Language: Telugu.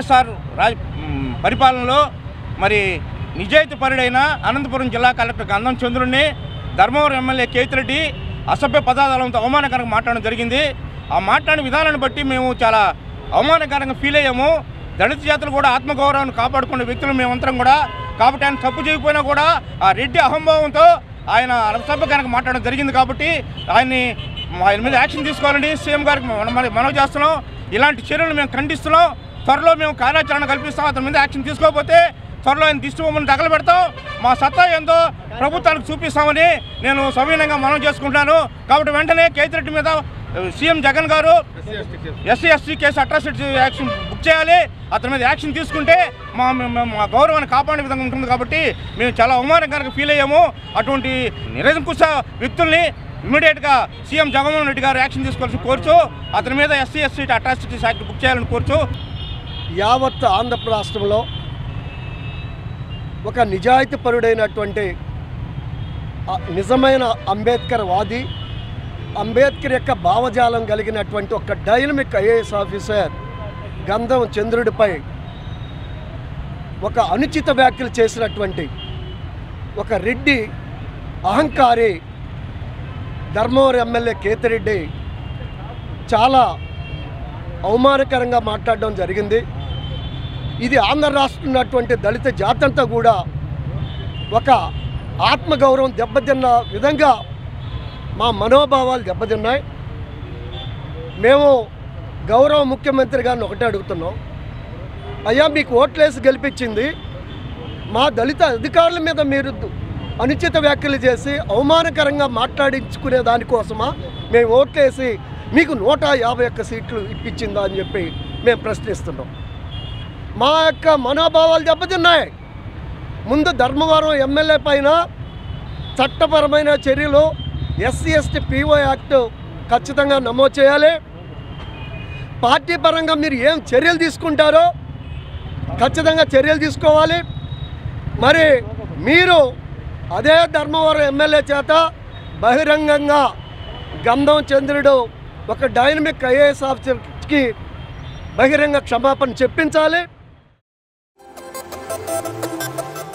వైఎస్ఆర్ రాజ్ మ్, పరిపాలనలో మరి నిజాయితీ పరుడైన అనంతపురం జిల్లా కలెక్టర్ గంధం చంద్రుడిని ధర్మవరం ఎమ్మెల్యే కేతిరెడ్డి అసభ్య పదార్థాలతో అవమానకరంగా మాట్లాడడం జరిగింది ఆ మాట్లాడిన విధానాన్ని బట్టి మేము చాలా అవమానకరంగా ఫీల్ అయ్యాము దళిత జాతులు కూడా ఆత్మగౌరవాన్ని కాపాడుకునే వ్యక్తులు మేమంతరం కూడా కాబట్టి ఆయన తప్పు చేయకపోయినా కూడా ఆ రెడ్డి అహంభావంతో ఆయన అసభ్యకరంగా మాట్లాడడం జరిగింది కాబట్టి ఆయన్ని ఆయన మీద యాక్షన్ తీసుకోవాలండి సీఎం గారికి మనం మరి మనవి చేస్తున్నాం ఇలాంటి చర్యలు మేము ఖండిస్తున్నాం త్వరలో మేము కార్యాచరణ కల్పిస్తాం అతని మీద యాక్షన్ తీసుకోకపోతే త్వరలో ఆయన దిష్టి బొమ్మను తగలబెడతాం మా సత్తా ఏందో ప్రభుత్వానికి చూపిస్తామని నేను సవినయంగా మనం చేసుకుంటున్నాను కాబట్టి వెంటనే కేతిరెడ్డి మీద ఆ, CM Jagan garu SC ST case atrocity action book చేయాలి అతని మీద యాక్షన్ తీసుకుంటే మా మా- మా గౌరవాన్ని కాపాడే విధంగా ఉంటుంది కాబట్టి మేము చాలా అవమానకరంగా ఫీల్ అయ్యాము అటువంటి నిరంకుశ వ్యక్తుల్ని ఇమీడియట్గా సీఎం జగన్మోహన్ రెడ్డి గారు యాక్షన్ తీసుకోవాల్సి కోరుచు అతని మీద SC ST atrocities act book చేయాలని కోరుచు యావత్ ఆంధ్ర రాష్ట్రంలో ఒక నిజాయితీపరుడైనటువంటి ఆ నిజమైన అంబేద్కర్ వాది అంబేద్కర్ యొక్క భావజాలం కలిగినటువంటి ఒక డైనమిక్ ఐఏఎస్ ఆఫీసర్ గంధం చంద్రుడిపై ఒక అనుచిత వ్యాఖ్యలు చేసినటువంటి ఒక రెడ్డి అహంకారి ధర్మవరం ఎమ్మెల్యే కేతిరెడ్డి చాలా అవమానకరంగా మాట్లాడడం జరిగింది ఇది ఆంధ్ర రాష్ట్రం ఉన్నటువంటి దళిత జాతంతా కూడా ఒక ఆత్మగౌరవం దెబ్బతిన్న విధంగా మా మనోభావాలు దెబ్బతిన్నాయి మేము గౌరవ ముఖ్యమంత్రి గారిని ఒకటే అడుగుతున్నాం అయ్యా మీకు ఓట్లేసి గెలిపించింది మా దళిత అధికారుల మీద మీరు దు- అనుచిత వ్యాఖ్యలు చేసి అవమానకరంగా మాట్లాడించుకునే దానికోసమా మేము ఓట్లేసి మీకు నూట యాభై ఒక్క సీట్లు ఇప్పించిందా అని చెప్పి మేము ప్రశ్నిస్తున్నాం మా యొక్క మనోభావాలు దెబ్బతిన్నాయి ముందు ధర్మవరం ఎమ్మెల్యే పైన చట్టపరమైన చర్యలు ఎస్సీ ఎస్టీ పీఓ యాక్ట్ ఖచ్చితంగా నమోదు చేయాలి పార్టీ పరంగా మీరు ఏం చర్యలు తీసుకుంటారో ఖచ్చితంగా చర్యలు తీసుకోవాలి మరి మీరు అదే ధర్మవరం ఎమ్మెల్యే చేత బహిరంగంగా గంధం చంద్రుడు ఒక డైనమిక్ ఐఏఎస్ ఆఫీసర్కి బహిరంగ క్షమాపణ చెప్పించాలి